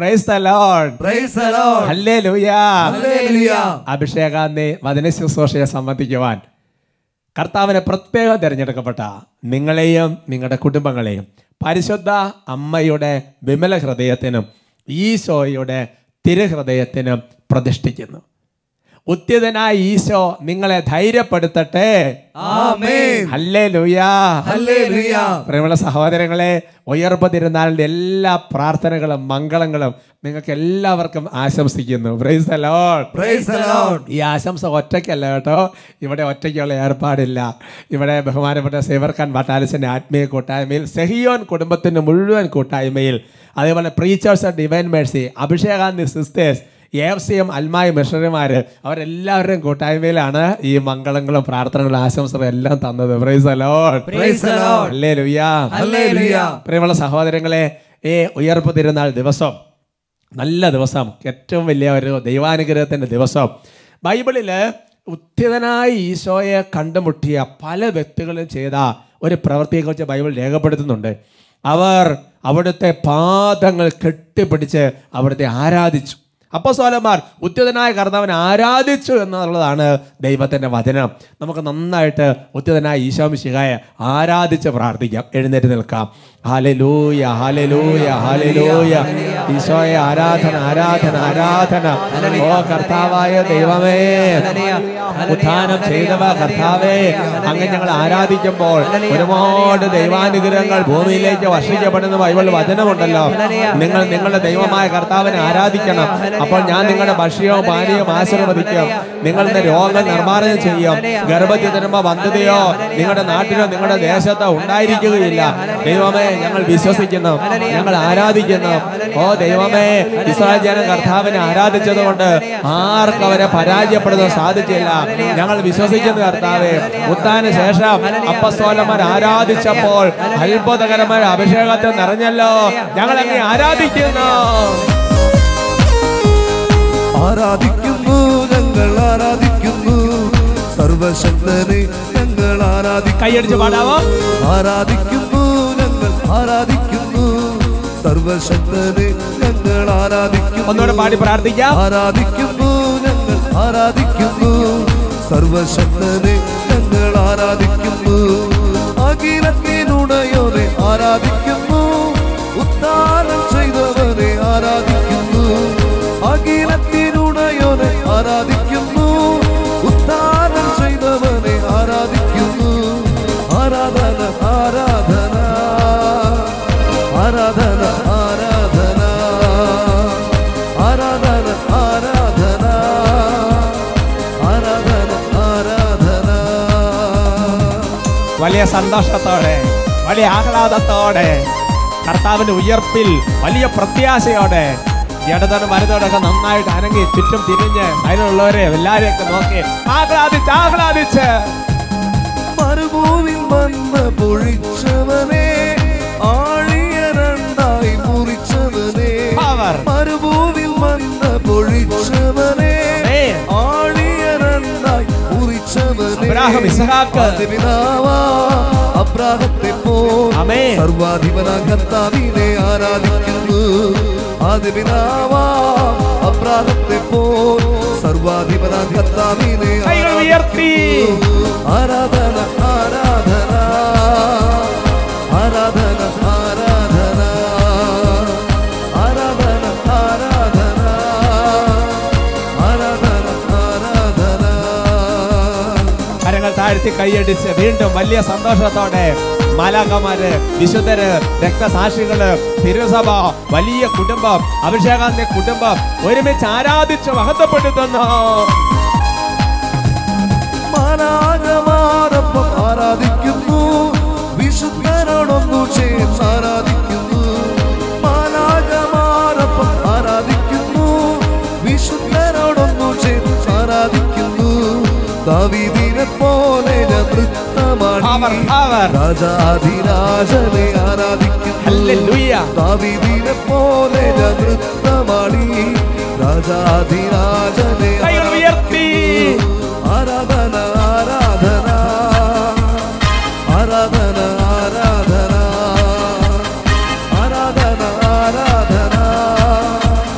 Price the lord Praise the Lord. Hallelujah Hallelujah. അഭിഷേകാന്തി വചന ശുശ്രൂഷയെ സംബന്ധിക്കുവാൻ കർത്താവിനെ പ്രത്യേകം തിരഞ്ഞെടുക്കപ്പെട്ട നിങ്ങളെയും നിങ്ങളുടെ കുടുംബങ്ങളെയും പരിശുദ്ധ അമ്മയുടെ വിമല ഹൃദയത്തിനും ഈശോയുടെ തിരുഹൃദയത്തിനും പ്രതിഷ്ഠിക്കുന്നു ഉത്യതനായ ഈശോ നിങ്ങളെ ധൈര്യപ്പെടുത്തട്ടെ Amen. ഹല്ലേലൂയാ Hallelujah. പ്രിയമുള്ള സഹോദരങ്ങളെ ഉയർപ്പ് തിരുനാളിൻ്റെ എല്ലാ പ്രാർത്ഥനകളും മംഗളങ്ങളും നിങ്ങൾക്ക് എല്ലാവർക്കും ആശംസിക്കുന്നു praise the lord Praise the Lord. ഈ ആശംസ ഒറ്റയ്ക്കല്ല കേട്ടോ ഇവിടെ ഒറ്റയ്ക്കുള്ള ഏർപ്പാടില്ല ഇവിടെ ബഹുമാനപ്പെട്ട സേവർഖാൻ വട്ടാലിസിൻ്റെ ആത്മീയ കൂട്ടായ്മയിൽ സെഹിയോൻ കുടുംബത്തിൻ്റെ മുഴുവൻ കൂട്ടായ്മയിൽ അതേപോലെ preachers divine Mercy അഭിഷേകാന്തി sisters A F C M അൽമായി മിഷണറിമാർ അവരെല്ലാവരുടെയും കൂട്ടായ്മയിലാണ് ഈ മംഗളങ്ങളും പ്രാർത്ഥനകളും ആശംസകളും എല്ലാം തന്നത് price the lord Praise the Lord. Hallelujah Hallelujah. പ്രിയമുള്ള സഹോദരങ്ങളെ ഈ ഉയർപ്പ് തിരുനാൾ ദിവസം നല്ല ദിവസം ഏറ്റവും വലിയ ഒരു ദൈവാനുഗ്രഹത്തിൻ്റെ ദിവസം ബൈബിളിൽ ഉത്തിതനായ ഈശോയെ കണ്ടുമുട്ടിയ പല വ്യക്തികളും ചെയ്ത ഒരു പ്രവൃത്തിയെക്കുറിച്ച് ബൈബിൾ രേഖപ്പെടുത്തുന്നുണ്ട് അവർ അവിടുത്തെ പാദങ്ങൾ കെട്ടിപ്പിടിച്ച് അവിടുത്തെ ആരാധിച്ചു അപ്പോൾ സോലന്മാർ ഉദ്യതനായ കർത്താവിനെ ആരാധിച്ചു എന്നുള്ളതാണ് ദൈവത്തിൻ്റെ വചനം നമുക്ക് നന്നായിട്ട് ഉദ്യതനായ ഈശോമിശിഹായെ ആരാധിച്ച് പ്രാർത്ഥിക്കാം എഴുന്നേറ്റ് നിൽക്കാം ഹാലലൂയ ഹാലലൂയ ഹാലലൂയ ഈശോയെ ആരാധന ആരാധന ആരാധന ഓ കർത്താവായ ദൈവമേ ഉത്ഥാനം ചെയ്തവ കർത്താവേ അങ്ങ് ഞങ്ങൾ ആരാധിക്കുമ്പോൾ ഒരുപാട് ദൈവാനുഗ്രഹങ്ങൾ ഭൂമിയിലേക്ക് വർഷിക്കപ്പെടുന്ന ബൈബിൾ വചനമുണ്ടല്ലോ നിങ്ങൾ നിങ്ങളുടെ ദൈവമായ കർത്താവിനെ ആരാധിക്കണം അപ്പോൾ ഞാൻ നിങ്ങളുടെ ഭക്ഷ്യവും പാനീയവും ആശീർവദിക്കും നിങ്ങളുടെ രോഗം നിർമ്മാർജ്ജനം ചെയ്യും ഗർഭത്തിൽ തരുമ്പോൾ വന്ധതയോ നിങ്ങളുടെ നാട്ടിലോ നിങ്ങളുടെ ദേശത്തോ ഉണ്ടായിരിക്കുകയില്ല ദൈവമേ ഞങ്ങൾ വിശ്വസിക്കുന്നു ഞങ്ങൾ ആരാധിക്കുന്നു ഓ ദൈവമേ ഇസ്രായേൽ ജനം കർത്താവിനെ ആരാധിച്ചതുകൊണ്ട് ആർക്കും അവരെ പരാജയപ്പെടുന്നത് സാധിച്ചില്ല ഞങ്ങൾ വിശ്വസിക്കുന്നു കർത്താവെ ഉത്താന ശേഷം അപ്പസ്തോലന്മാർ ആരാധിച്ചപ്പോൾ അത്ഭുതകരമായ അഭിഷേകത്തെ നിറഞ്ഞല്ലോ ഞങ്ങൾ അങ്ങനെ ആരാധിക്കുന്നു ആരാധിക്കുന്നു ഞങ്ങൾ ആരാധിക്കുന്നു സർവശക്തനെ ഞങ്ങൾ ആരാധിക്കുന്നു കൈയടിച്ച് പാടാവോ ആരാധിക്കുന്നു ഞങ്ങൾ ആരാധിക്കുന്നു സർവശക്തനെ ഞങ്ങൾ ആരാധിക്കുന്നു ഒന്നുകൂടെ പാടി പ്രാർത്ഥിക്കാം ആരാധിക്കുന്നു ഞങ്ങൾ ആരാധിക്കുന്നു സർവശക്തനെ ഞങ്ങൾ ആരാധിക്കുന്നു അഖിലത്തിനുടയോനെ ആരാധിക്കുന്നു ഉത്താനം ചെയ്തവനെ ആരാധിക്കുന്നു അഖിലത്തിനുടയോനെ ആരാധിക്കുന്നു ഉത്താനം ചെയ്തവനെ ആരാധിക്കുന്നു ആരാധന ആരാധന ആരാധന ആരാധന ആരാധന ആരാധന ആരാധന ആരാധന വലിയ സന്തോഷത്തോടെ വലിയ ആഹ്ലാദത്തോടെ കർത്താവിന്റെ ഉയർപ്പിൽ വലിയ പ്രത്യാശയോടെ ഇടതോട് മരുതോടൊക്കെ നന്നായിട്ട് അനങ്ങി ചുറ്റും തിരിഞ്ഞ് അതിലുള്ളവരെ എല്ലാവരെയൊക്കെ നോക്കി ആഹ്ലാദിച്ച് ആഹ്ലാദിച്ച് മരുഭൂവിൽ വന്ന് പൊഴിച്ചവനെ ആഴിയ രണ്ടായി മുറിച്ചവനെ Power. മരുഭൂവിൽ വന്ന് പൊഴിച്ചവനെ Amen. ആഴിയ രണ്ടായി മുറിച്ചവനെ അബ്രാഹാം, ഇസ്ഹാക്ക്. ആദിപിതാവാ അബ്രാഹത്തെ പോ Amen. സർവാധിപനാ കർത്താവിനെ ആരാധിക്കുന്നു ആദിപിതാവാ അബ്രാഹത്തെ പോ സർവാധിപനാ കർത്താവിനെ കൈകൾ ഉയർത്തി ആരാധന ആരാധന ആരാധന ആരാധന ആരാധന ആരാധന ആരാധന ആരാധന കരങ്ങൾ താഴ്ത്തി കൈയടിച്ച് വീണ്ടും വലിയ സന്തോഷത്തോടെ മാലാകമാര് വിശുദ്ധര് രക്തസാക്ഷികള് തിരുസഭ വലിയ കുടുംബം അഭിഷേകാന്തി കുടുംബം ഒരുമിച്ച് ആരാധിച്ച് മഹത്വപ്പെടുത്തുന്നു മാനാകമാരപ്പം ആരാധിക്കുന്നു വിശുദ്ധരോടൊന്നു ചേർന്ന് ആരാധിക്കുന്നു മാനാകമാരപ്പം ആരാധിക്കുന്നു വിശുദ്ധരോടൊന്നു ചേർന്ന് ആരാധിക്കുന്നു ദാവീദിനെ പോലെ Power, നൃത്തമാണ് power. രാജാധിരാജനെ ആരാധിക്കുന്നു Hallelujah. ദാവീദിനെ പോലെ നൃത്തമാടി രാജാധിരാജനെ കൈകൾ ഉയർത്തി ആരാധന ആരാധന ആരാധന ആരാധന ആരാധന ആരാധന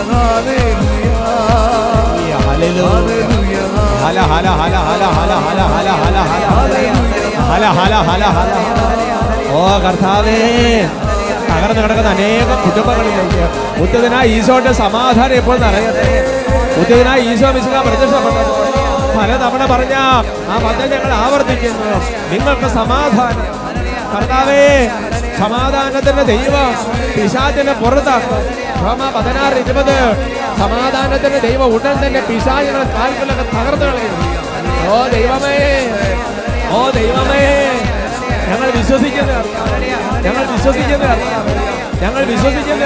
ഹല്ലേലൂയ ഹല ഹല ഹല ഹല ഹല ഹല ഹല ഹല ഹല ഹല ഹല ഹല ഓ കർത്താവേ തകർന്നു കിടക്കുന്ന അനേകം കുടുംബങ്ങളിലേക്ക് ഉത്തതിനായി ഈശോയുടെ സമാധാനം എപ്പോൾ നിറയട്ടെ ഉത്തതിനായി ഈശോ മിശുക പ്രത്യക്ഷപ്പെട്ടത് പല തവണ പറഞ്ഞ ആ പദ്ധതി ഞങ്ങൾ ആവർത്തിക്കുന്നു നിങ്ങൾക്ക് സമാധാനം കർത്താവേ സമാധാനത്തിന്റെ ദൈവം പിശാചിനെ പുറത്താക്കും റോമ പതിനാറ് ഇരുപത് സമാധാനത്തിന്റെ ദൈവം ഉടൻ തന്നെ പിശാചികളെ കാൽകളൊക്കെ തകർന്നു കളയും ഓ ദൈവമേ ഓ ദൈവമേ ഞങ്ങൾ വിശ്വസിക്കുന്ന ഞങ്ങൾ വിശ്വസിക്കുന്ന ഞങ്ങൾ വിശ്വസിക്കുന്ന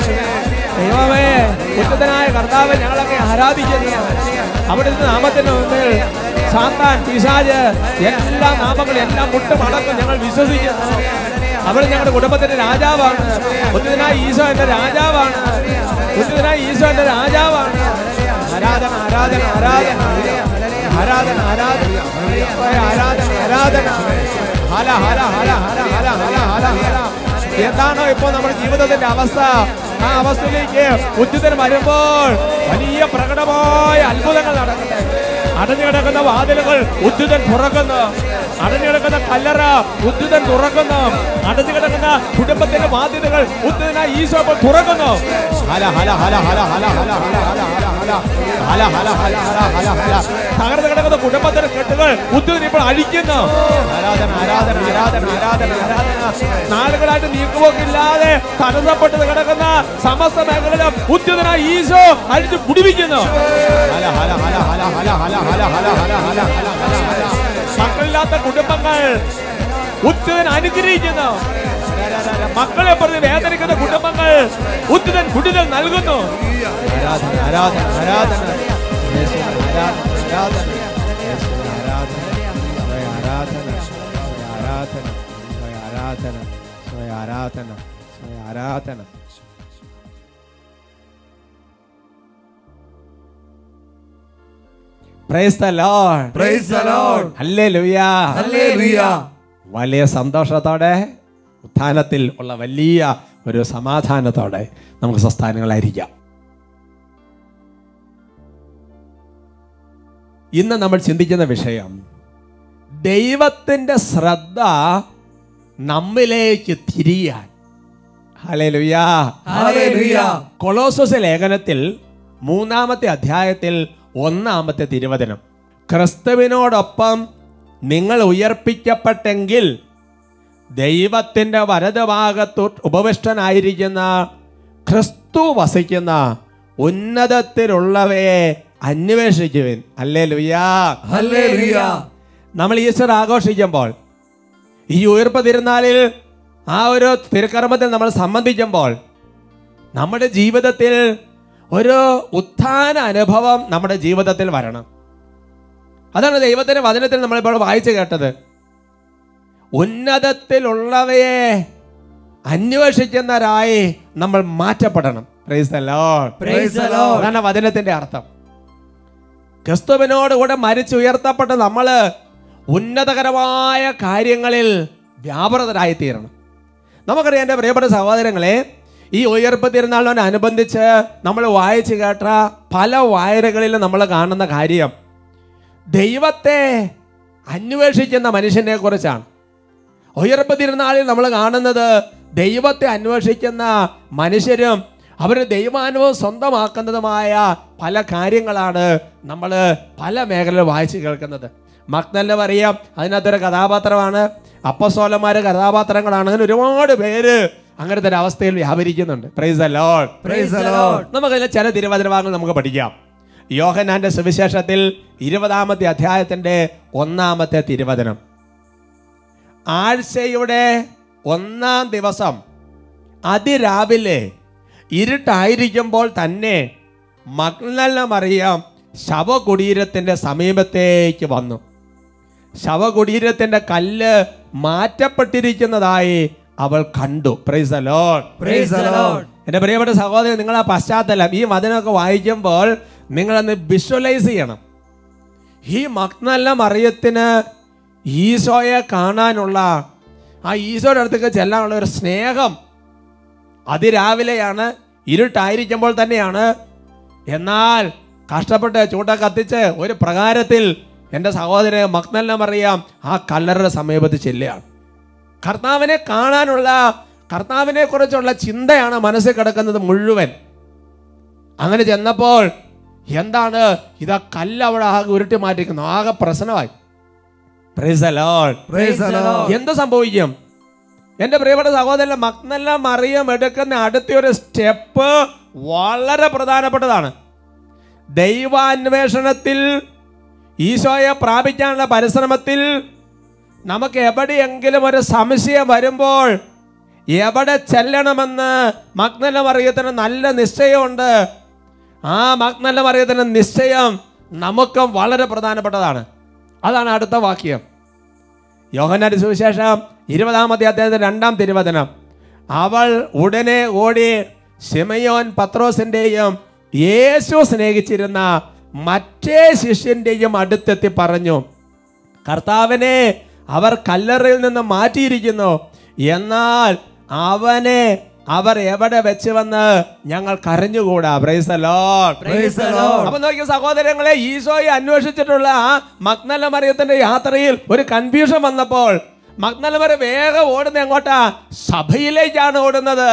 ദൈവമേ ഉച്ചതനായ കർത്താവ് ഞങ്ങളൊക്കെ ആരാധിക്കുന്നു അവിടുത്തെ നാമത്തിന്റെ മുമ്പിൽ സാത്താൻ പിശാജ് എല്ലാ നാമങ്ങളും എല്ലാം മുട്ടും അടക്കം ഞങ്ങൾ വിശ്വസിക്കുന്നു അവിടെ ഞങ്ങളുടെ കുടുംബത്തിന്റെ രാജാവാണ് ഉന്നതനായ ഈശോ എന്റെ രാജാവാണ് ഉന്നതനായ ഈശോ എന്റെ രാജാവാണ് ആരാധന ആരാധന ആരാധന ആരാധന ആരാധന ആരാധന ആരാധന ഹല ഹല ഹല ഹല ഹല ഹല ഹല ഹല എന്താണോ ഇപ്പോൾ നമ്മുടെ ജീവിതത്തിന്റെ അവസ്ഥ ആ അവസ്ഥയിലേക്ക് ഉദ്യുതൻ വരുമ്പോൾ വലിയ പ്രകടമായ അത്ഭുതങ്ങൾ നടക്കട്ടെ അടഞ്ഞു കിടക്കുന്ന വാതിലുകൾ ഉദ്യുതൻ തുറക്കുന്നു അടഞ്ഞു കിടക്കുന്ന കല്ലറ ഉദ്യുതൻ തുറക്കുന്നു അടഞ്ഞു കിടക്കുന്ന കുടുംബത്തിന്റെ വാതിലുകൾ ഉദ്യുതനായി ഈശോ ഇപ്പോൾ തുറക്കുന്നു ഹല ഹല ഹല ഹല ഹല ഹല ഹല ഹല ഹല ഹല ഹല ഹല ഹല ഹല ഹല ഹല തകർന്നു കിടക്കുന്ന കുടുംബത്തിന്റെ കെട്ടുകൾ ഉദ്യുതൻ ഇപ്പോൾ അഴിക്കുന്നു ആരാധന ആരാധന ആരാധന ആരാധന ആരാധന നാളുകളായിട്ട് നീക്കുപോക്കില്ലാതെ തടസ്സപ്പെട്ട് കിടക്കുന്ന സമസ്ത മേഖലയിലും ഉദ്യുതനായി ഈശോ അഴിച്ചു പിടിപ്പിക്കുന്നു ഹല ഹല ഹല ഹല ഹല ഹല ഹല ഹല ഹല ഹല ഹല ഹല ഹല മക്കളില്ലാത്ത കുടുംബങ്ങൾ ഉദ്യുതൻ അനുഗ്രഹിക്കുന്നു മക്കളെ പറഞ്ഞ് വേദനിക്കുന്ന കുടുംബങ്ങൾ ഉദ്യുതൻ കുടിതൽ നൽകുന്നു ആരാധന ആരാധന ആരാധന യേശുവേ, ആരാധന ആരാധന യേശുവേ, ആരാധന യേശുവേ, ആരാധന യേശുവേ, ആരാധന യേശുവേ, ആരാധന യേശുവേ, ആരാധന യേശുവേ, ആരാധന Praise the Lord. Praise the Lord. Hallelujah. Hallelujah വലിയ സന്തോഷത്തോടെ ഉത്ഥാനത്തിൽ ഉള്ള വലിയ ഒരു സമാധാനത്തോടെ നമുക്ക് സ്വസ്ഥാനങ്ങളായിരിക്കാം ഇന്ന് നമ്മൾ ചിന്തിക്കുന്ന വിഷയം ദൈവത്തിൻ്റെ ശ്രദ്ധ നമ്മിലേക്ക് തിരിയാൻ ഹല്ലേലൂയാ ഹല്ലേലൂയ. കൊളോസസ് ലേഖനത്തിൽ മൂന്നാമത്തെ അധ്യായത്തിൽ ഒന്നാമത്തെ തിരുവചനം ക്രിസ്തുവിനോടൊപ്പം നിങ്ങൾ ഉയർപ്പിക്കപ്പെട്ടെങ്കിൽ ദൈവത്തിൻ്റെ വലതുഭാഗത്തു ഉപവിഷ്ടനായിരിക്കുന്ന ക്രിസ്തു വസിക്കുന്ന ഉന്നതത്തിലുള്ളവയെ അന്വേഷിക്കുവിൻ അല്ലേ ലുയാ ഹല്ലേലൂയ നമ്മൾ ഈസ്റ്റർ ആഘോഷിക്കുമ്പോൾ ഈ ഉയർപ്പ് തിരുനാളിൽ ആ ഒരു തിരുക്കർമ്മത്തിൽ നമ്മൾ സംബന്ധിക്കുമ്പോൾ നമ്മുടെ ജീവിതത്തിൽ ഒരു ഉത്ഥാന അനുഭവം നമ്മുടെ ജീവിതത്തിൽ വരണം അതാണ് ദൈവത്തിന്റെ വചനത്തിൽ നമ്മളിപ്പോൾ വായിച്ചു കേട്ടത് ഉന്നതത്തിലുള്ളവയെ അന്വേഷിക്കുന്നവരായി നമ്മൾ മാറ്റപ്പെടണം Praise the Lord. Praise the Lord. അതാണ് വചനത്തിന്റെ അർത്ഥം ക്രിസ്തുവിനോട് കൂടെ മരിച്ചുയർത്തപ്പെട്ട നമ്മൾ ഉന്നതകരമായ കാര്യങ്ങളിൽ വ്യാപൃതരായി തീരണം നമുക്കറിയാം എൻ്റെ പ്രിയപ്പെട്ട സഹോദരങ്ങളെ ഈ ഉയർപ്പ് തിരുനാളിനോടനുബന്ധിച്ച് നമ്മൾ വായിച്ചു കേട്ട പല വായനകളിലും നമ്മൾ കാണുന്ന കാര്യം ദൈവത്തെ അന്വേഷിക്കുന്ന മനുഷ്യനെ കുറിച്ചാണ് ഉയർപ്പ് തിരുനാളിൽ നമ്മൾ കാണുന്നത് ദൈവത്തെ അന്വേഷിക്കുന്ന മനുഷ്യരും അവർ ദൈവാനുഭവം സ്വന്തമാക്കുന്നതുമായ പല കാര്യങ്ങളാണ് നമ്മൾ പല മേഖലയിൽ വായിച്ചു കേൾക്കുന്നത് മക്നല്ല അറിയാം അതിനകത്തൊരു കഥാപാത്രമാണ് അപ്പസോലന്മാര് കഥാപാത്രങ്ങളാണ് അങ്ങനെ ഒരുപാട് പേര് അങ്ങനത്തെ ഒരു അവസ്ഥയിൽ വ്യാപരിക്കുന്നുണ്ട് praise the lord Praise the Lord. നമുക്കതിലെ ചില തിരുവചന ഭാഗങ്ങൾ നമുക്ക് പഠിക്കാം യോഹനാന്റെ സുവിശേഷത്തിൽ ഇരുപതാമത്തെ അധ്യായത്തിന്റെ ഒന്നാമത്തെ തിരുവചനം ആഴ്ചയുടെ ഒന്നാം ദിവസം അതിരാവിലെ ഇരുട്ടായിരിക്കുമ്പോൾ തന്നെ മഗ്നല മറിയാം ശവകുടീരത്തിന്റെ സമീപത്തേക്ക് വന്നു ശവകുടീരത്തിന്റെ കല്ല് മാറ്റപ്പെട്ടിരിക്കുന്നതായി അവൾ കണ്ടു praise the lord Praise the Lord. എൻ്റെ പ്രിയപ്പെട്ട സഹോദരൻ നിങ്ങൾ ആ പശ്ചാത്തലം ഈ വചനമൊക്കെ വായിക്കുമ്പോൾ നിങ്ങളന്ന് വിഷ്വലൈസ് ചെയ്യണം ഈ മക്നല്ല മറിയത്തിന് ഈശോയെ കാണാനുള്ള ആ ഈശോയുടെ അടുത്തേക്ക് ചെല്ലാനുള്ള ഒരു സ്നേഹം അതിരാവിലെയാണ് ഇരുട്ടായിരിക്കുമ്പോൾ തന്നെയാണ് എന്നാൽ കഷ്ടപ്പെട്ട് ചൂട്ട കത്തിച്ച് ഒരു പ്രകാരത്തിൽ എൻ്റെ സഹോദരൻ മക്നെല്ലാം അറിയാം ആ കല്ലറയുടെ സമീപത്ത് ചെല്ലുകയാണ് കർത്താവിനെ കാണാനുള്ള കർത്താവിനെ കുറിച്ചുള്ള ചിന്തയാണ് മനസ്സിൽ കിടക്കുന്നത് മുഴുവൻ അങ്ങനെ ചെന്നപ്പോൾ എന്താണ് ഇതാ കല്ല് അവിടെ ആകെ ഉരുട്ടി മാറ്റിക്കുന്നു ആകെ പ്രശ്നമായി Praise the Lord. Praise the Lord. എന്ത് സംഭവിക്കും എൻ്റെ പ്രിയപ്പെട്ട സഹോദരൻ മക്നെല്ലാം മറിയം എടുക്കുന്ന അടുത്ത ഒരു സ്റ്റെപ്പ് വളരെ പ്രധാനപ്പെട്ടതാണ് ദൈവാന്വേഷണത്തിൽ ഈശോയെ പ്രാപിക്കാനുള്ള പരിശ്രമത്തിൽ നമുക്ക് എവിടെയെങ്കിലും ഒരു സംശയം വരുമ്പോൾ എവിടെ ചെല്ലണമെന്ന് മഗ്നല മറിയത്തിന് നല്ല നിശ്ചയമുണ്ട് ആ മഗ്നല മറിയത്തിന് നിശ്ചയം നമുക്കും വളരെ പ്രധാനപ്പെട്ടതാണ് അതാണ് അടുത്ത വാക്യം യോഹന്നാന്റെ സുവിശേഷം ഇരുപതാമത്തെ അധ്യായത്തിന്റെ രണ്ടാം തിരുവചനം അവൾ ഉടനെ ഓടി ശിമയോൻ പത്രോസിന്റെയും യേശു സ്നേഹിച്ചിരുന്ന മറ്റേ ശിഷ്യന്റെയും അടുത്തെത്തി പറഞ്ഞു കർത്താവിനെ അവർ കല്ലറയിൽ നിന്ന് മാറ്റിയിരിക്കുന്നു എന്നാൽ അവനെ അവർ എവിടെ വെച്ച് വന്ന് ഞങ്ങൾ കരഞ്ഞുകൂടാ praise the Lord. Praise the Lord. അപ്പൊ നോക്കിയ സഹോദരങ്ങളെ ഈശോയെ അന്വേഷിച്ചിട്ടുള്ള ആ മഗ്നല മറിയത്തിന്റെ യാത്രയിൽ ഒരു കൺഫ്യൂഷൻ വന്നപ്പോൾ മഗ്നല മറിയ വേഗം ഓടുന്ന എങ്ങോട്ടാ സഭയിലേക്കാണ് ഓടുന്നത്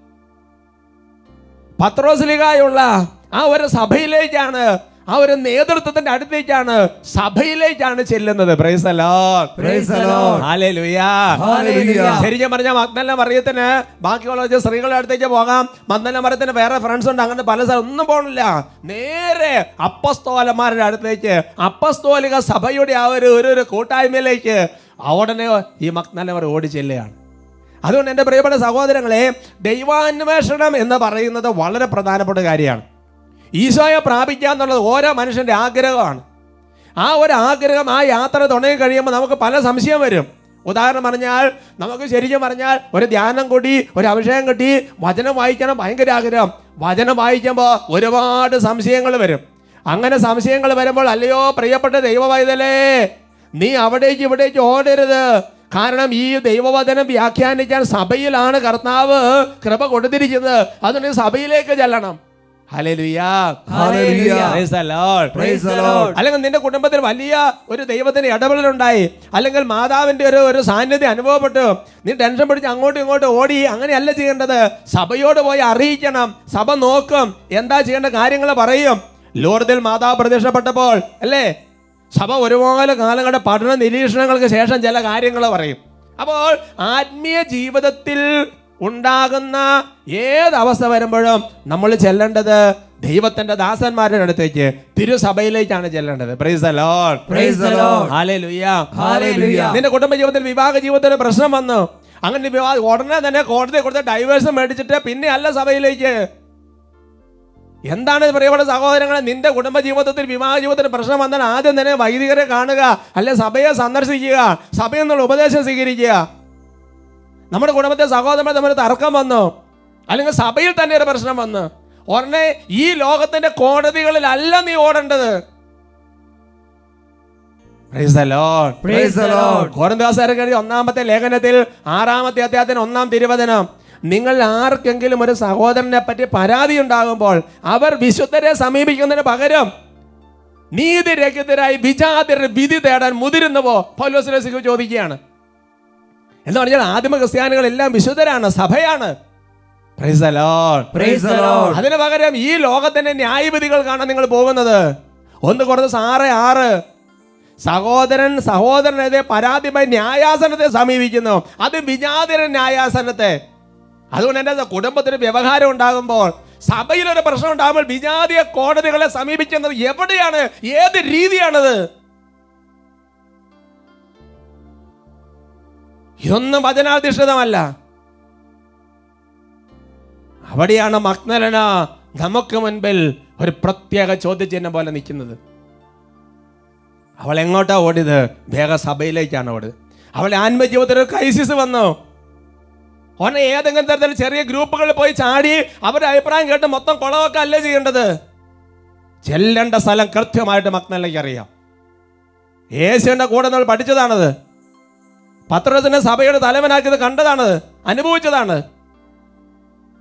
പത്രോസ്ലികായുള്ള ആ ഒരു സഭയിലേക്കാണ് ആ ഒരു നേതൃത്വത്തിന്റെ അടുത്തേക്കാണ് സഭയിലേക്കാണ് ചെല്ലുന്നത് price the Lord. Praise the Lord. Hallelujah. Hallelujah. ശരിക്കും പറഞ്ഞാൽ മഗ്നല മറിയത്തിന് ബാക്കിയുള്ള വെച്ച് സ്ത്രീകളുടെ അടുത്തേക്ക് പോകാം മഗ്നല മറിയത്തിന് വേറെ ഫ്രണ്ട്സ് ഉണ്ട് അങ്ങനെ പല സ്ഥലം ഒന്നും പോകണില്ല നേരെ അപ്പസ്തോലന്മാരുടെ അടുത്തേക്ക് അപ്പസ്തോലിക സഭയുടെ ആ ഒരു ഒരു ഒരു കൂട്ടായ്മയിലേക്ക് ഉടനെ ഈ മഗ്നല മറി ഓടി ചെല്ലുകയാണ് അതുകൊണ്ട് എൻ്റെ പ്രിയപ്പെട്ട സഹോദരങ്ങളെ ദൈവാന്വേഷണം എന്ന് പറയുന്നത് വളരെ പ്രധാനപ്പെട്ട കാര്യമാണ് ഈശോയെ പ്രാപിക്കുക എന്നുള്ളത് ഓരോ മനുഷ്യൻ്റെ ആഗ്രഹമാണ് ആ ഒരു ആഗ്രഹം ആ യാത്ര തുടങ്ങി കഴിയുമ്പോൾ നമുക്ക് പല സംശയം വരും ഉദാഹരണം പറഞ്ഞാൽ നമുക്ക് ശരിക്കും പറഞ്ഞാൽ ഒരു ധ്യാനം കൂടി ഒരു അഭിഷേകം കിട്ടി വചനം വായിക്കണം ഭയങ്കര ആഗ്രഹം വചനം വായിക്കുമ്പോൾ ഒരുപാട് സംശയങ്ങൾ വരും അങ്ങനെ സംശയങ്ങൾ വരുമ്പോൾ അല്ലയോ പ്രിയപ്പെട്ട ദൈവവൈതലേ നീ അവിടേക്ക് ഇവിടേക്ക് ഓടരുത് കാരണം ഈ ദൈവവചനം വ്യാഖ്യാനിക്കാൻ സഭയിലാണ് കർത്താവ് കൃപ കൊടുത്തിരിക്കുന്നത് അതുകൊണ്ട് ഈ സഭയിലേക്ക് ചെല്ലണം hallelujah. Hallelujah. Praise the Lord. Praise the Lord. അല്ലെങ്കിൽ നിന്റെ കുടുംബത്തിൽ വലിയ ഒരു ദൈവത്തിന്റെ ഇടപെടലുണ്ടായി അല്ലെങ്കിൽ മാതാവിന്റെ ഒരു ഒരു സാന്നിധ്യം അനുഭവപ്പെട്ടു നീ ടെൻഷൻ പിടിച്ച് അങ്ങോട്ടും ഇങ്ങോട്ടും ഓടി അങ്ങനെയല്ല ചെയ്യേണ്ടത് സഭയോട് പോയി അറിയിക്കണം സഭ നോക്കും എന്താ ചെയ്യേണ്ട കാര്യങ്ങൾ പറയും ലോർദിൽ മാതാവ് പ്രത്യക്ഷപ്പെട്ടപ്പോൾ അല്ലേ സഭ ഒരുപാട് കാലങ്ങളുടെ പഠന നിരീക്ഷണങ്ങൾക്ക് ശേഷം ചില കാര്യങ്ങൾ പറയും അപ്പോൾ ആത്മീയ ജീവിതത്തിൽ ഉണ്ടാകുന്ന ഏത് അവസ്ഥ വരുമ്പോഴും നമ്മൾ ചെല്ലേണ്ടത് ദൈവത്തിന്റെ ദാസന്മാരുടെ അടുത്തേക്ക് തിരുസഭയിലേക്കാണ് ചെല്ലേണ്ടത് price the lord Praise the Lord. Hallelujah Hallelujah. നിന്റെ കുടുംബ ജീവിതത്തിൽ വിവാഹ ജീവിതത്തിൽ പ്രശ്നം വന്നു അങ്ങനെ വിവാഹ ഉടനെ തന്നെ കോടതി കൊടുത്ത ഡൈവേഴ്സ് മേടിച്ചിട്ട് പിന്നെ അല്ല സഭയിലേക്ക് എന്താണ് പ്രിയപ്പെട്ട സഹോദരങ്ങളെ നിന്റെ കുടുംബ ജീവിതത്തിൽ വിവാഹ ജീവിതത്തിൽ പ്രശ്നം വന്നാൽ ആദ്യം തന്നെ വൈദികരെ കാണുക അല്ലെ സഭയെ സന്ദർശിക്കുക സഭയിൽ നിന്നുള്ള ഉപദേശം സ്വീകരിക്കുക നമ്മുടെ കുടുംബത്തെ സഹോദരന്മാർ തമ്മിൽ തർക്കം വന്നു അല്ലെങ്കിൽ സഭയിൽ തന്നെ ഒരു പ്രശ്നം വന്നു ഉടനെ ഈ ലോകത്തിന്റെ കോടതികളിലല്ല നീ ഓടേണ്ടത് Praise the Lord. Praise the Lord. കോരന്താസരക്കടി ഒന്നാമത്തെ ലേഖനത്തിൽ ആറാമത്തെ അധ്യായത്തിന് ഒന്നാം തിരുവചനം നിങ്ങൾ ആർക്കെങ്കിലും ഒരു സഹോദരനെ പറ്റി പരാതി ഉണ്ടാകുമ്പോൾ അവർ വിശുദ്ധരെ സമീപിക്കുന്നതിന് പകരം നീതിരഹിതരായി വിജാതിരുടെ വിധി തേടാൻ മുതിരുന്നുവോ പൗലോസിലേക്ക് ചോദിക്കുകയാണ് എന്ന് പറഞ്ഞാൽ ആദിമ ക്രിസ്ത്യാനികളെല്ലാം വിശുദ്ധരാണ് സഭയാണ് Praise the Lord. Praise the Lord. അതിന് പകരം ഈ ലോകത്തിന്റെ ന്യായവിധികൾക്കാണ് നിങ്ങൾ പോകുന്നത് ഒന്ന് കുറച്ച് ആറ് ആറ് സഹോദരൻ സഹോദരനെതിരെ പരാതിമായി ന്യായാസനത്തെ സമീപിക്കുന്നു അത് വിജാതിരൻ ന്യായാസനത്തെ അതുകൊണ്ട് എൻ്റെ കുടുംബത്തിന് വ്യവഹാരം ഉണ്ടാകുമ്പോൾ സഭയിലൊരു പ്രശ്നം ഉണ്ടാകുമ്പോൾ വിജാതീയ കോടതികളെ സമീപിക്കുന്നത് എവിടെയാണ് ഏത് രീതിയാണത് ഇതൊന്നും വചനാധിഷ്ഠിതമല്ല അവിടെയാണ് മഗ്നലന നമുക്ക് മുൻപിൽ ഒരു പ്രത്യേക ചോദ്യചിഹ്നം പോലെ നിൽക്കുന്നത് അവൾ എങ്ങോട്ടാ ഓടിയത് വേഗ സഭയിലേക്കാണ് ഓടിയത് അവളെ ആത്മജീവിതത്തിൽ ഒരു ക്രൈസിസ് വന്നു ഓനെ ഏതെങ്കിലും തരത്തിൽ ചെറിയ ഗ്രൂപ്പുകളിൽ പോയി ചാടി അവരുടെ അഭിപ്രായം കേട്ട് മൊത്തം കുളമൊക്കെ അല്ലേ ചെയ്യേണ്ടത് ചെല്ലേണ്ട സ്ഥലം കൃത്യമായിട്ട് മക്നലേക്ക് അറിയാം യേശുവിന്റെ കൂടെ നമ്മൾ പഠിച്ചതാണത് പത്രത്തിന്റെ സഭയുടെ തലവനാക്കിയത് കണ്ടതാണത് അനുഭവിച്ചതാണ്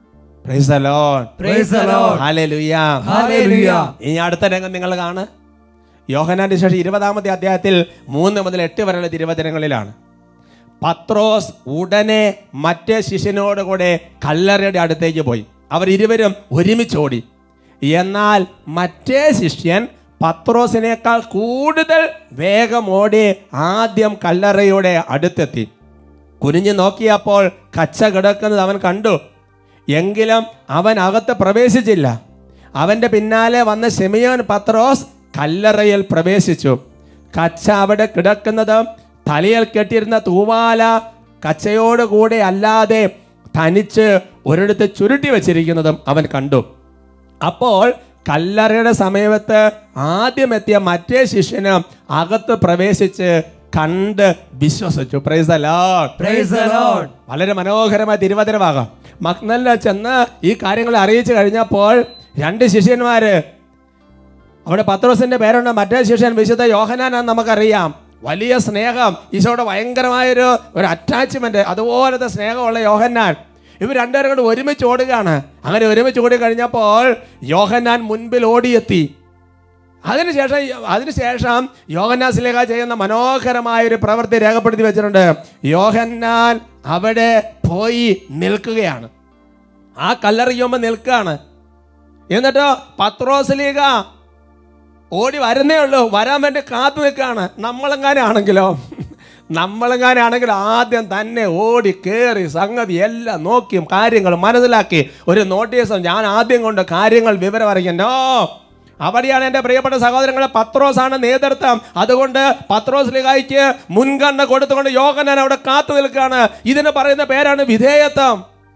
Praise the Lord. Praise the Lord. Hallelujah. Hallelujah. ഇനി അടുത്ത രംഗം നിങ്ങൾ കാണ് യോഹനാന്റെ ശേഷം ഇരുപതാമത്തെ അധ്യായത്തിൽ മൂന്ന് മുതൽ എട്ട് വരെയുള്ള തിരുവചനങ്ങളിലാണ് പത്രോസ് ഉടനെ മറ്റേ ശിഷ്യനോട് കൂടെ കല്ലറയുടെ അടുത്തേക്ക് പോയി അവർ ഇരുവരും ഒരുമിച്ചോടി എന്നാൽ മറ്റേ ശിഷ്യൻ പത്രോസിനേക്കാൾ കൂടുതൽ വേഗം ഓടി ആദ്യം കല്ലറയുടെ അടുത്തെത്തി കുനിഞ്ഞു നോക്കിയപ്പോൾ കച്ച കിടക്കുന്നത് അവൻ കണ്ടു എങ്കിലും അവൻ അകത്ത് പ്രവേശിച്ചില്ല അവൻ്റെ പിന്നാലെ വന്ന ശെമിയോൻ പത്രോസ് കല്ലറയിൽ പ്രവേശിച്ചു കച്ച അവിടെ കിടക്കുന്നത് തലയിൽ കെട്ടിയിരുന്ന തൂവാല കച്ചയോടുകൂടെ അല്ലാതെ തനിച്ച് ഒരിടത്ത് ചുരുട്ടി വച്ചിരിക്കുന്നതും അവൻ കണ്ടു അപ്പോൾ കല്ലറയുടെ സമീപത്ത് ആദ്യം എത്തിയ മറ്റേ ശിഷ്യന് അകത്ത് പ്രവേശിച്ച് കണ്ട് വിശ്വസിച്ചു praise the Lord. Praise the Lord. വളരെ മനോഹരമായ തിരുവചനമാകാം മക്നല്ല ചെന്ന് ഈ കാര്യങ്ങൾ അറിയിച്ചു കഴിഞ്ഞപ്പോൾ രണ്ട് ശിഷ്യന്മാര് അവിടെ പത്രോസിന്റെ പേരുണ്ട് മറ്റേ ശിഷ്യൻ വിശുദ്ധ യോഹനാനാന്ന് നമുക്കറിയാം വലിയ സ്നേഹം ഈശോയുടെ ഭയങ്കരമായൊരു ഒരു അറ്റാച്ച്മെന്റ് അതുപോലത്തെ സ്നേഹമുള്ള യോഹന്നാൻ ഇവർ രണ്ടുപേരും കൂടെ ഒരുമിച്ച് ഓടുകയാണ് അങ്ങനെ ഒരുമിച്ച് ഓടി കഴിഞ്ഞപ്പോൾ യോഹന്നാൻ മുൻപിൽ ഓടിയെത്തി അതിനുശേഷം അതിനുശേഷം യോഹന്നാസിലേഖ ചെയ്യുന്ന മനോഹരമായ ഒരു പ്രവൃത്തി രേഖപ്പെടുത്തി വെച്ചിട്ടുണ്ട് യോഹന്നാൻ അവിടെ പോയി നിൽക്കുകയാണ് ആ കല്ലറിയുമ്പോൾ നിൽക്കുകയാണ് എന്നിട്ടോ പത്രോസിലേഖ ഓടി വരുന്നേ ഉള്ളൂ വരാൻ വേണ്ടി കാത്തു നിൽക്കുകയാണ് നമ്മളെങ്ങാനാണെങ്കിലോ നമ്മളെങ്ങാനാണെങ്കിൽ ആദ്യം തന്നെ ഓടി കയറി സംഗതി എല്ലാം നോക്കിയും കാര്യങ്ങൾ മനസ്സിലാക്കി ഒരു നോട്ടീസും ഞാൻ ആദ്യം കൊണ്ട് കാര്യങ്ങൾ വിവരം അറിയിക്കണ്ടോ അവിടെയാണ് എൻ്റെ പ്രിയപ്പെട്ട സഹോദരങ്ങളെ പത്രോസാണ് നേതൃത്വം അതുകൊണ്ട് പത്രോസ് ലിഗായിക്ക് മുൻഗണന കൊടുത്തുകൊണ്ട് യോഗനാൻ അവിടെ കാത്തു നിൽക്കുകയാണ് ഇതിന് പറയുന്ന പേരാണ് വിധേയത്വം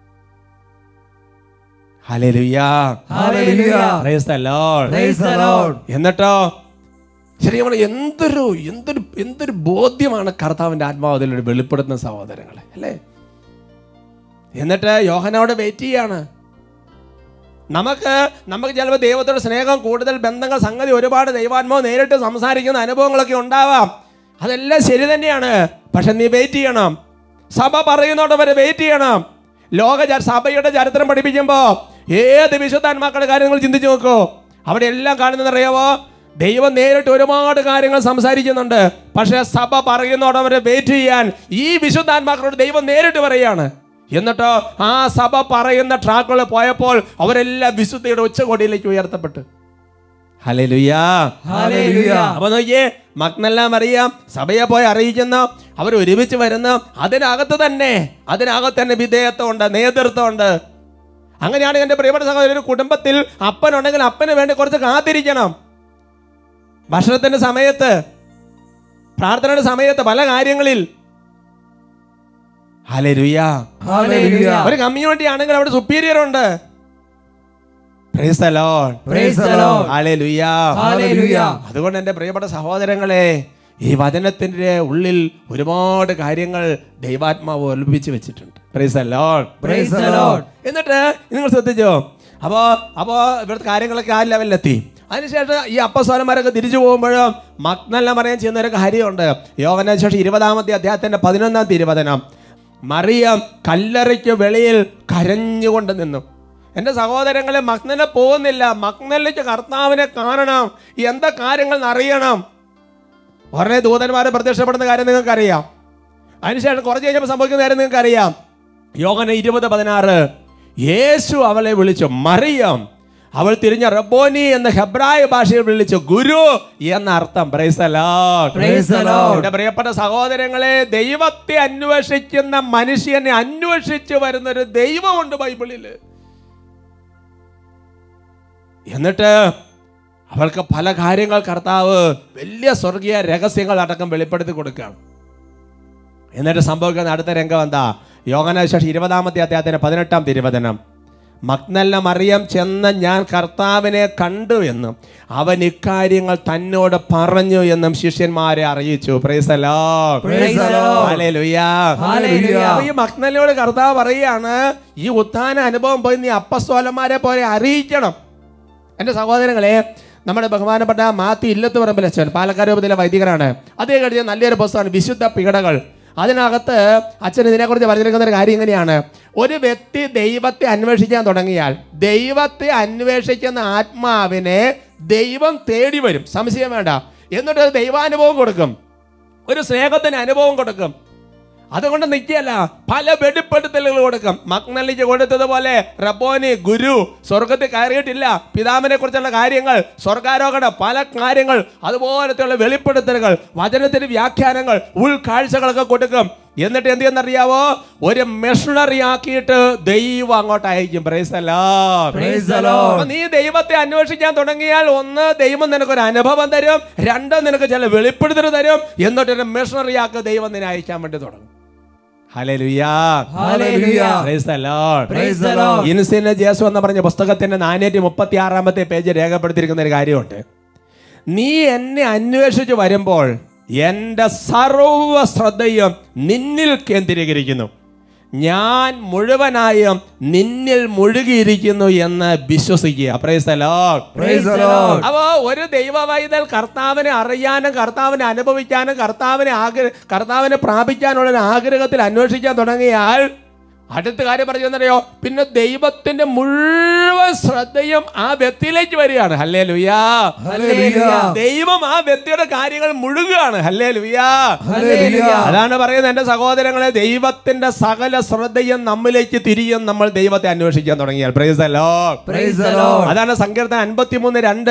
ഹല്ലേലൂയാ Hallelujah. Praise the Lord. Praise the Lord. എന്നിട്ടോ ശരി നമ്മൾ എന്തൊരു എന്തൊരു എന്തൊരു ബോധ്യമാണ് കർത്താവിൻ്റെ ആത്മാവതിൽ വെളിപ്പെടുത്തുന്ന സഹോദരങ്ങളെ അല്ലേ എന്നിട്ട് യോഹനോട് വെയിറ്റ് ചെയ്യാണ് നമുക്ക് നമുക്ക് ചിലപ്പോൾ ദൈവത്തോട് സ്നേഹം കൂടുതൽ ബന്ധങ്ങൾ സംഗതി ഒരുപാട് ദൈവാത്മാവ് നേരിട്ട് സംസാരിക്കുന്ന അനുഭവങ്ങളൊക്കെ ഉണ്ടാവാം അതെല്ലാം ശരി തന്നെയാണ് പക്ഷെ നീ വെയിറ്റ് ചെയ്യണം സഭ പറയുന്നോട്ട് വരെ വെയിറ്റ് ചെയ്യണം ലോക ച- സഭയുടെ ചരിത്രം പഠിപ്പിക്കുമ്പോൾ ഏത് വിശുദ്ധാത്മാക്കളുടെ കാര്യങ്ങൾ ചിന്തിച്ചു നോക്കൂ അവിടെ എല്ലാം കാണുന്നത് അറിയാവോ ദൈവം നേരിട്ട് ഒരുപാട് കാര്യങ്ങൾ സംസാരിക്കുന്നുണ്ട് പക്ഷേ സഭ പറയുന്നോടെ വരെ വെയിറ്റ് ചെയ്യാൻ ഈ വിശുദ്ധാത്മാക്കളോട് ദൈവം നേരിട്ട് പറയാണ് എന്നിട്ടോ ആ സഭ പറയുന്ന ട്രാക്കുകൾ പോയപ്പോൾ അവരെല്ലാം വിശുദ്ധിയുടെ ഉച്ചകോടിയിലേക്ക് ഉയർത്തപ്പെട്ടു ഹല്ലേലൂയാ Hallelujah. അപ്പൊ നോക്കിയേ മക്നെല്ലാം അറിയാം സഭയെ പോയി അറിയിക്കുന്ന അവർ ഒരുമിച്ച് വരുന്ന അതിനകത്ത് തന്നെ അതിനകത്ത് തന്നെ വിധേയത്വമുണ്ട് നേതൃത്വമുണ്ട് അങ്ങനെയാണ് എൻ്റെ പ്രിയപ്പെട്ട സഹോദരൻ ഒരു കുടുംബത്തിൽ അപ്പനുണ്ടെങ്കിൽ അപ്പന് വേണ്ടി കുറച്ച് കാത്തിരിക്കണം ഭക്ഷണത്തിന്റെ സമയത്ത് പ്രാർത്ഥനയുടെ സമയത്ത് പല കാര്യങ്ങളിൽ ഹല്ലേലൂയാ Hallelujah. ഒരു കമ്മ്യൂണിറ്റി ആണെങ്കിൽ അവിടെ സുപ്പീരിയർ ഉണ്ട് Praise the Lord. Praise the Lord. Hallelujah. Hallelujah. അതുകൊണ്ട് എൻ്റെ പ്രിയപ്പെട്ട സഹോദരങ്ങളെ ഈ വചനത്തിൻ്റെ ഉള്ളിൽ ഒരുപാട് കാര്യങ്ങൾ ദൈവാത്മാവ് ഒലിപ്പിച്ച് വെച്ചിട്ടുണ്ട് Praise the Lord. Praise the Lord. എന്നിട്ട് നിങ്ങൾ ശ്രദ്ധിച്ചോ അപ്പോൾ അപ്പോൾ ഇവിടുത്തെ കാര്യങ്ങളൊക്കെ ആ ലെവലിലെത്തി അതിനുശേഷം ഈ അപ്പസ്വരന്മാരൊക്കെ തിരിച്ചു പോകുമ്പോഴും മക്നെല്ലാം പറയാൻ ചെയ്യുന്ന ഒരു കാര്യമുണ്ട് യോഗന ശേഷം ഇരുപതാമത്തെ അധ്യായത്തിൻ്റെ പതിനൊന്നാം തിരുവചനം മറിയം കല്ലറയ്ക്ക് വെളിയിൽ കരഞ്ഞുകൊണ്ട് നിന്നു എൻ്റെ സഹോദരങ്ങളെ മക്നലെ പോകുന്നില്ല മക്നലിക്ക് കർത്താവിനെ കാണണം എന്താ കാര്യങ്ങൾ അറിയണം ഉടനെ ദൂതന്മാരെ പ്രത്യക്ഷപ്പെടുന്ന കാര്യം നിങ്ങൾക്കറിയാം അതിനുശേഷം കുറച്ച് കഴിഞ്ഞപ്പോൾ സംഭവിക്കുന്ന കാര്യം നിങ്ങൾക്കറിയാം യോഹന ഇരുപത് പതിനാറ് യേശു അവളെ വിളിച്ചു മറിയം അവൾ തിരിഞ്ഞ റബ്ബോനി എന്ന ഹെബ്രായ ഭാഷയിൽ വിളിച്ചു ഗുരു എന്ന അർത്ഥം Praise the Lord. Praise the Lord. എൻ്റെ പ്രിയപ്പെട്ട സഹോദരങ്ങളെ ദൈവത്തെ അന്വേഷിക്കുന്ന മനുഷ്യനെ അന്വേഷിച്ച് വരുന്ന ഒരു ദൈവമുണ്ട് ബൈബിളിൽ എന്നിട്ട് അവൾക്ക് പല കാര്യങ്ങൾ കർത്താവ് വലിയ സ്വർഗീയ രഹസ്യങ്ങൾ അടക്കം വെളിപ്പെടുത്തി കൊടുക്കുകയാണ് എന്നിട്ട് സംഭവിക്കുന്ന അടുത്ത രംഗം എന്താ യോഗനാശേഷം ഇരുപതാമത്തെ അധ്യായത്തിന് പതിനെട്ടാം തിരുവചനം മക്നല്ല മറിയം ചെന്ന് ഞാൻ കർത്താവിനെ കണ്ടു എന്നും അവൻ ഇക്കാര്യങ്ങൾ തന്നോട് പറഞ്ഞു എന്നും ശിഷ്യന്മാരെ അറിയിച്ചു Praise the Lord. Praise the Lord. Hallelujah. Hallelujah. അപ്പൊ ഈ മക്നല്ലയോട് കർത്താവ് പറയാണ് ഈ ഉത്ഥാന അനുഭവം പോയി നീ അപ്പസ്തോലന്മാരെ പോലെ അറിയിക്കണം എൻ്റെ സഹോദരങ്ങളെ നമ്മുടെ ബഹുമാനപ്പെട്ട മാത്തി ഇല്ലത്ത് പറമ്പിലച്ഛൻ പാലക്കാട് രൂപത്തിലെ വൈദികനാണ് അദ്ദേഹം കഴിഞ്ഞ നല്ലൊരു പുസ്തകമാണ് വിശുദ്ധ പീഡകൾ അതിനകത്ത് അച്ഛൻ ഇതിനെക്കുറിച്ച് പറഞ്ഞിരിക്കുന്ന ഒരു കാര്യം ഇങ്ങനെയാണ് ഒരു വ്യക്തി ദൈവത്തെ അന്വേഷിക്കാൻ തുടങ്ങിയാൽ ദൈവത്തെ അന്വേഷിക്കുന്ന ആത്മാവിനെ ദൈവം തേടി വരും സംശയം വേണ്ട എന്നിട്ട് ഒരു ദൈവാനുഭവം കൊടുക്കും ഒരു സ്നേഹത്തിന് അനുഭവം കൊടുക്കും അതുകൊണ്ട് നിൽക്കുകയല്ല പല വെളിപ്പെടുത്തലുകൾ കൊടുക്കും മക്നലിക്ക് കൊടുത്തതുപോലെ റബ്ബോനി ഗുരു സ്വർഗത്തിൽ കയറിയിട്ടില്ല പിതാവിനെ കുറിച്ചുള്ള കാര്യങ്ങൾ സ്വർഗാരോഹണ പല കാര്യങ്ങൾ അതുപോലത്തെയുള്ള വെളിപ്പെടുത്തലുകൾ വചനത്തിന് വ്യാഖ്യാനങ്ങൾ ഉൾക്കാഴ്ചകളൊക്കെ കൊടുക്കും എന്നിട്ട് എന്ത് ചെയ്യുന്നറിയാവോ ഒരു മെഷീനറി ആക്കിയിട്ട് ദൈവം അങ്ങോട്ട് അയക്കും Praise the Lord. Praise the Lord. അപ്പൊ നീ ദൈവത്തെ അന്വേഷിക്കാൻ തുടങ്ങിയാൽ ഒന്ന് ദൈവം നിനക്കൊരു അനുഭവം തരും രണ്ട് നിനക്ക് ചില വെളിപ്പെടുത്തൽ തരും എന്നിട്ട് ഒരു മെഷീനറി ആക്കി ദൈവം നിന്നെ അയക്കാൻ വേണ്ടി തുടങ്ങും ഹല്ലേലൂയാ. Hallelujah. Praise the Lord. Praise the Lord. ഇൻസിന് Jesu എന്ന് പറഞ്ഞ പുസ്തകത്തിന്റെ നാനൂറ്റി മുപ്പത്തി ആറാമത്തെ പേജ് രേഖപ്പെടുത്തിയിരിക്കുന്ന ഒരു കാര്യമുണ്ട് നീ എന്നെ അന്വേഷിച്ച് വരുമ്പോൾ എൻ്റെ സർവ ശ്രദ്ധയും നിന്നിൽ കേന്ദ്രീകരിക്കുന്നു ഞാൻ മുഴുവനായും നിന്നിൽ മുഴുകിയിരിക്കുന്നു എന്ന് വിശ്വസിക്കുക Praise the Lord. Praise the Lord. അപ്പോ ഒരു ദൈവവൈതൽ കർത്താവിനെ അറിയാനും കർത്താവിനെ അനുഭവിക്കാനും കർത്താവിനെ ആഗ്ര കർത്താവിനെ പ്രാപിക്കാനുള്ള ഒരു ആഗ്രഹത്തിൽ അന്വേഷിക്കാൻ തുടങ്ങിയാൽ അടുത്ത കാര്യം പറഞ്ഞറിയോ പിന്നെ ദൈവത്തിന്റെ മുഴുവൻ ശ്രദ്ധയും ആ വ്യക്തിയിലേക്ക് വരികയാണ് ഹല്ലേ ലുയാ Hallelujah. ദൈവം ആ വ്യക്തിയുടെ കാര്യങ്ങൾ മുഴുകുകയാണ് ഹല്ലേ ലുയാ Hallelujah. അതാണ് പറയുന്നത് എന്റെ സഹോദരങ്ങളെ ദൈവത്തിന്റെ സകല ശ്രദ്ധയും നമ്മിലേക്ക് തിരിയും നമ്മൾ ദൈവത്തെ അന്വേഷിക്കാൻ തുടങ്ങിയാൽ praise the Lord. Praise the Lord. അതാണ് സങ്കീർത്തനം അൻപത്തിമൂന്ന് രണ്ട്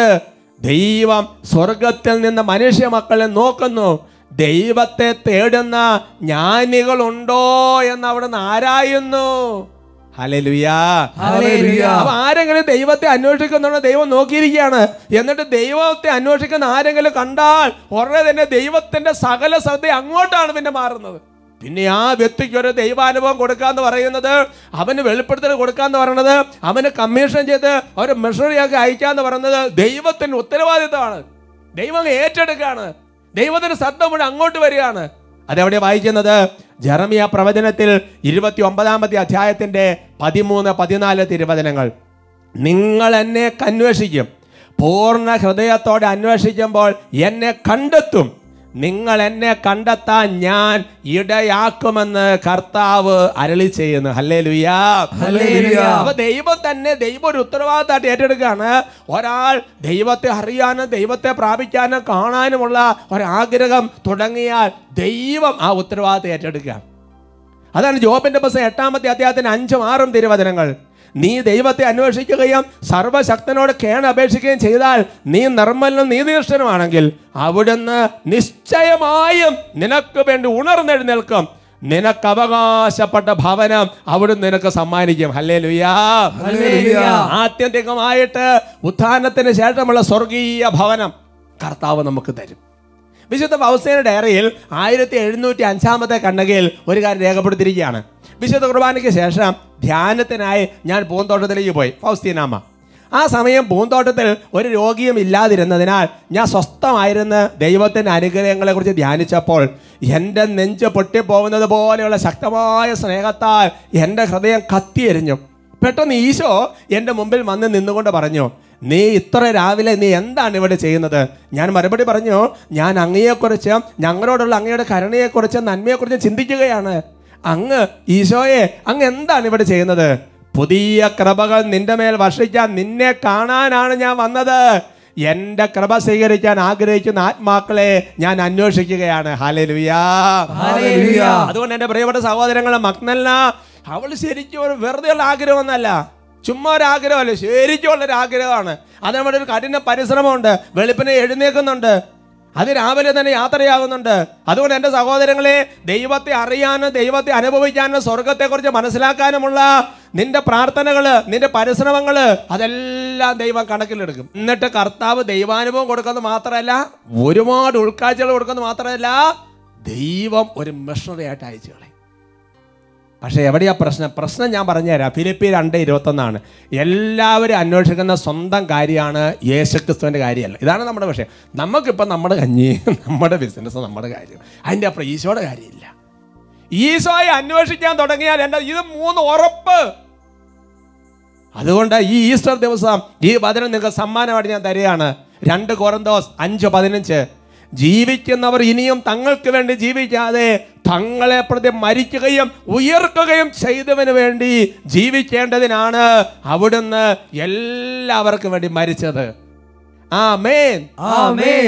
ദൈവം സ്വർഗത്തിൽ നിന്ന് മനുഷ്യ മക്കളെ നോക്കുന്നു ദൈവത്തെ തേടുന്ന ജ്ഞാനികളുണ്ടോ എന്ന് അവിടുന്ന് ആരായുന്നു ഹല്ലേലൂയാ Hallelujah. അപ്പൊ ആരെങ്കിലും ദൈവത്തെ അന്വേഷിക്കുന്നുണ്ടോ ദൈവം നോക്കിയിരിക്കുകയാണ് എന്നിട്ട് ദൈവത്തെ അന്വേഷിക്കുന്ന ആരെങ്കിലും കണ്ടാൽ ഉടനെ തന്നെ ദൈവത്തിന്റെ സകല ശ്രദ്ധ അങ്ങോട്ടാണ് പിന്നെ മാറുന്നത് പിന്നെ ആ വ്യക്തിക്ക് ഒരു ദൈവാനുഭവം കൊടുക്കാന്ന് പറയുന്നത് അവന് വെളിപ്പെടുത്തൽ കൊടുക്കാന്ന് പറയുന്നത് അവന് കമ്മീഷൻ ചെയ്ത് ഒരു മെഷറിയൊക്കെ അയക്കാന്ന് പറയുന്നത് ദൈവത്തിന്റെ ഉത്തരവാദിത്തമാണ് ദൈവം ഏറ്റെടുക്കാണ് ദൈവത്തിന്റെ ശ്രദ്ധ മുഴുവൻ അങ്ങോട്ട് വരികയാണ് അതെവിടെ വായിക്കുന്നത് ജെറമിയ പ്രവചനത്തിൽ ഇരുപത്തി ഒമ്പതാമത്തെ അധ്യായത്തിന്റെ പതിമൂന്ന് പതിനാല് തിരുവചനങ്ങൾ നിങ്ങൾ എന്നെ അന്വേഷിക്കും പൂർണ്ണ ഹൃദയത്തോടെ അന്വേഷിക്കുമ്പോൾ എന്നെ കണ്ടെത്തും നിങ്ങൾ എന്നെ കണ്ടെത്താൻ ഞാൻ ഇടയാക്കുമെന്ന് കർത്താവ് അരളി ചെയ്യുന്നു ഹല്ലേ ലുയാ Hallelujah. അപ്പൊ ദൈവം തന്നെ ദൈവം ഒരു ഉത്തരവാദിത്തമായിട്ട് ഏറ്റെടുക്കുകയാണ് ഒരാൾ ദൈവത്തെ അറിയാനും ദൈവത്തെ പ്രാപിക്കാനും കാണാനുമുള്ള ഒരാഗ്രഹം തുടങ്ങിയാൽ ദൈവം ആ ഉത്തരവാദിത്തം ഏറ്റെടുക്കുക അതാണ് ജോബിന്റെ പുസ്തകം എട്ടാമത്തെ അധ്യായത്തിന് അഞ്ചും ആറും തിരുവചനങ്ങൾ നീ ദൈവത്തെ അന്വേഷിക്കുകയും സർവശക്തനോട് കേണ അപേക്ഷിക്കുകയും ചെയ്താൽ നീ നിർമ്മലനും നീതിനിഷ്ഠനുമാണെങ്കിൽ അവിടുന്ന് നിശ്ചയമായും നിനക്ക് വേണ്ടി ഉണർന്നെഴുന്നേൽക്കും നിനക്ക് അവകാശപ്പെട്ട ഭവനം അവിടുന്ന് നിനക്ക് സമ്മാനിക്കും ഹല്ലേ ലുയാ Hallelujah. ആത്യന്തികമായിട്ട് ഉത്ഥാനത്തിന് ശേഷമുള്ള സ്വർഗീയ ഭവനം കർത്താവ് നമുക്ക് തരും വിശുദ്ധ ഫൗസ്തീന ഡയറിയിൽ ആയിരത്തി എഴുന്നൂറ്റി അഞ്ചാമത്തെ കണ്ണകയിൽ ഒരു കാര്യം രേഖപ്പെടുത്തിയിരിക്കുകയാണ് വിശുദ്ധ കുർബാനയ്ക്ക് ശേഷം ധ്യാനത്തിനായി ഞാൻ പൂന്തോട്ടത്തിലേക്ക് പോയി ഫൗസ്തീനാമ്മ ആ സമയം പൂന്തോട്ടത്തിൽ ഒരു രോഗിയും ഇല്ലാതിരുന്നതിനാൽ ഞാൻ സ്വസ്ഥമായിരുന്ന് ദൈവത്തിൻ്റെ അനുഗ്രഹങ്ങളെക്കുറിച്ച് ധ്യാനിച്ചപ്പോൾ എൻ്റെ നെഞ്ച് പൊട്ടിപ്പോകുന്നത് പോലെയുള്ള ശക്തമായ സ്നേഹത്താൽ എൻ്റെ ഹൃദയം കത്തിയെരിഞ്ഞു പെട്ടെന്ന് ഈശോ എൻ്റെ മുമ്പിൽ വന്ന് നിന്നുകൊണ്ട് പറഞ്ഞു നീ ഇത്ര രാവിലെ നീ എന്താണ് ഇവിടെ ചെയ്യുന്നത് ഞാൻ മറുപടി പറഞ്ഞു ഞാൻ അങ്ങയെക്കുറിച്ച് ഞങ്ങളോടുള്ള അങ്ങയുടെ കരുണയെക്കുറിച്ച് നന്മയെക്കുറിച്ച് ചിന്തിക്കുകയാണ് അങ്ങ് ഈശോയെ അങ്ങ് എന്താണ് ഇവിടെ ചെയ്യുന്നത് പുതിയ കൃപകൾ നിന്റെ മേൽ വർഷിക്കാൻ നിന്നെ കാണാനാണ് ഞാൻ വന്നത് എൻ്റെ കൃപ സ്വീകരിക്കാൻ ആഗ്രഹിക്കുന്ന ആത്മാക്കളെ ഞാൻ അന്വേഷിക്കുകയാണ് ഹാലലുയാ Hallelujah. അതുകൊണ്ട് എൻ്റെ പ്രിയപ്പെട്ട സഹോദരങ്ങളെ മക്നല്ല അവൾ ശരിക്കും ഒരു വെറുതെ ഉള്ള ആഗ്രഹമൊന്നല്ല ചുമ്മാ ഒരു ആഗ്രഹമല്ല ശരിക്കും ഉള്ള ഒരു ആഗ്രഹമാണ് അത് നമ്മുടെ ഒരു കഠിന പരിശ്രമമുണ്ട് വെളുപ്പിനെ എഴുന്നേൽക്കുന്നുണ്ട് അത് രാവിലെ തന്നെ യാത്രയാകുന്നുണ്ട് അതുകൊണ്ട് എൻ്റെ സഹോദരങ്ങളെ ദൈവത്തെ അറിയാനും ദൈവത്തെ അനുഭവിക്കാനും സ്വർഗത്തെക്കുറിച്ച് മനസ്സിലാക്കാനുമുള്ള നിന്റെ പ്രാർത്ഥനകൾ നിന്റെ പരിശ്രമങ്ങൾ അതെല്ലാം ദൈവം കണക്കിലെടുക്കും എന്നിട്ട് കർത്താവ് ദൈവാനുഭവം കൊടുക്കുന്നത് മാത്രമല്ല ഒരുപാട് ഉൾക്കാഴ്ചകൾ കൊടുക്കുന്നത് മാത്രമല്ല ദൈവം ഒരു മിഷണറി ആയിട്ട് അയച്ചു കളയും പക്ഷേ എവിടെയാ പ്രശ്നം പ്രശ്നം ഞാൻ പറഞ്ഞുതരാം ഫിലിപ്പി രണ്ട് ഇരുപത്തൊന്നാണ് എല്ലാവരും അന്വേഷിക്കുന്ന സ്വന്തം കാര്യമാണ് യേശുക്രിസ്തുവിൻ്റെ കാര്യമല്ല ഇതാണ് നമ്മുടെ വിഷയം നമുക്കിപ്പോൾ നമ്മുടെ കഞ്ഞി നമ്മുടെ ബിസിനസ് നമ്മുടെ കാര്യം അതിൻ്റെ അപ്പുറം ഈശോയുടെ കാര്യമില്ല ഈശോയെ അന്വേഷിക്കാൻ തുടങ്ങിയാൽ എൻ്റെ ഇത് മൂന്ന് ഉറപ്പ് അതുകൊണ്ട് ഈ ഈസ്റ്റർ ദിവസം ഈ വചനം നിങ്ങൾക്ക് സമ്മാനമായിട്ട് ഞാൻ തരികയാണ് രണ്ട് കൊറന്തോസ് അഞ്ച് പതിനഞ്ച് ജീവിക്കുന്നവർ ഇനിയും തങ്ങൾക്ക് വേണ്ടി ജീവിക്കാതെ തങ്ങളെ പ്രതി മരിക്കുകയും ഉയർക്കുകയും ചെയ്തവന് വേണ്ടി ജീവിക്കേണ്ടതിനാണ് അവിടുന്ന് എല്ലാവർക്കും വേണ്ടി മരിച്ചത് ആ മേൻ ആമേൻ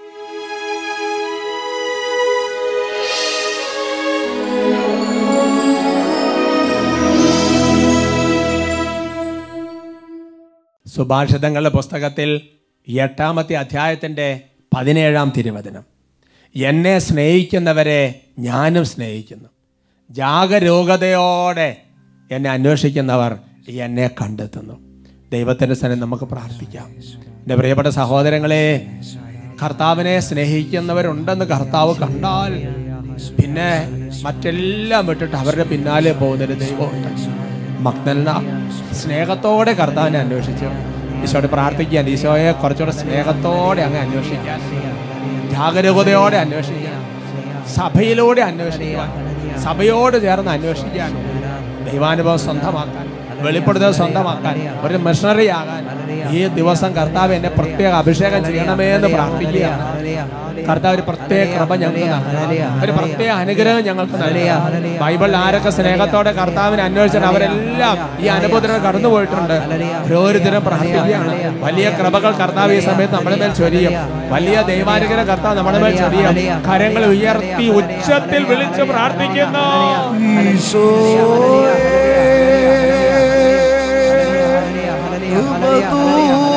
സുഭാഷിതങ്ങളുടെ പുസ്തകത്തിൽ എട്ടാമത്തെ അധ്യായത്തിൻ്റെ പതിനേഴാം തിരുവചനം എന്നെ സ്നേഹിക്കുന്നവരെ ഞാനും സ്നേഹിക്കുന്നു ജാഗരൂകതയോടെ എന്നെ അന്വേഷിക്കുന്നവർ എന്നെ കണ്ടെത്തുന്നു ദൈവത്തിൻ്റെ സ്ഥലം നമുക്ക് പ്രാർത്ഥിക്കാം എൻ്റെ പ്രിയപ്പെട്ട സഹോദരങ്ങളെ കർത്താവിനെ സ്നേഹിക്കുന്നവരുണ്ടെന്ന് കർത്താവ് കണ്ടാൽ പിന്നെ മറ്റെല്ലാം വിട്ടിട്ട് അവരുടെ പിന്നാലെ പോകുന്നൊരു ദൈവമുണ്ട് മക്നലിന സ്നേഹത്തോടെ കർത്താവിനെ അന്വേഷിച്ചു ഈശോയോട് പ്രാർത്ഥിക്കാൻ ഈശോയെ കുറച്ചുകൂടെ സ്നേഹത്തോടെ അങ്ങ് അന്വേഷിക്കാൻ ജാഗരൂകതയോടെ അന്വേഷിക്കാൻ സഭയിലൂടെ അന്വേഷിക്കാൻ സഭയോട് ചേർന്ന് അന്വേഷിക്കാൻ ദൈവാനുഭവം സ്വന്തമാക്കാൻ വെളിപ്പെടുത്തൽ സ്വന്തമാക്കാൻ ഒരു മിഷണറി ആകാൻ ഈ ദിവസം കർത്താവ് എന്നെ പ്രത്യേക അഭിഷേകം ചെയ്യണമേ എന്ന് പ്രാർത്ഥിക്കുകയാണ് കർത്താവ് ഒരു പ്രത്യേക കൃപ ഞങ്ങൾക്ക് നൽകണം. ഒരു പ്രത്യേക അനുഗ്രഹം ഞങ്ങൾക്ക് നൽകണം. ബൈബിളിൽ ആരൊക്കെ സ്നേഹത്തോടെ കർത്താവിനെ അന്വേഷിച്ചാൽ അവരെല്ലാം ഈ അനുഭവത്തിന് കടന്നു പോയിട്ടുണ്ട് ഓരോരുത്തരും പ്രാർത്ഥിക്കുകയാണ് വലിയ കൃപകൾ കർത്താവ് ഈ സമയത്ത് നമ്മുടെ മേൽ ചൊരിയും വലിയ ദൈവാനുഗ്രഹം കർത്താവ് നമ്മുടെ മേൽ ചൊരിയും കരങ്ങൾ ഉയർത്തി ഉച്ചത്തിൽ വിളിച്ച് പ്രാർത്ഥിക്കുന്നു ഈശോയേ കൃപ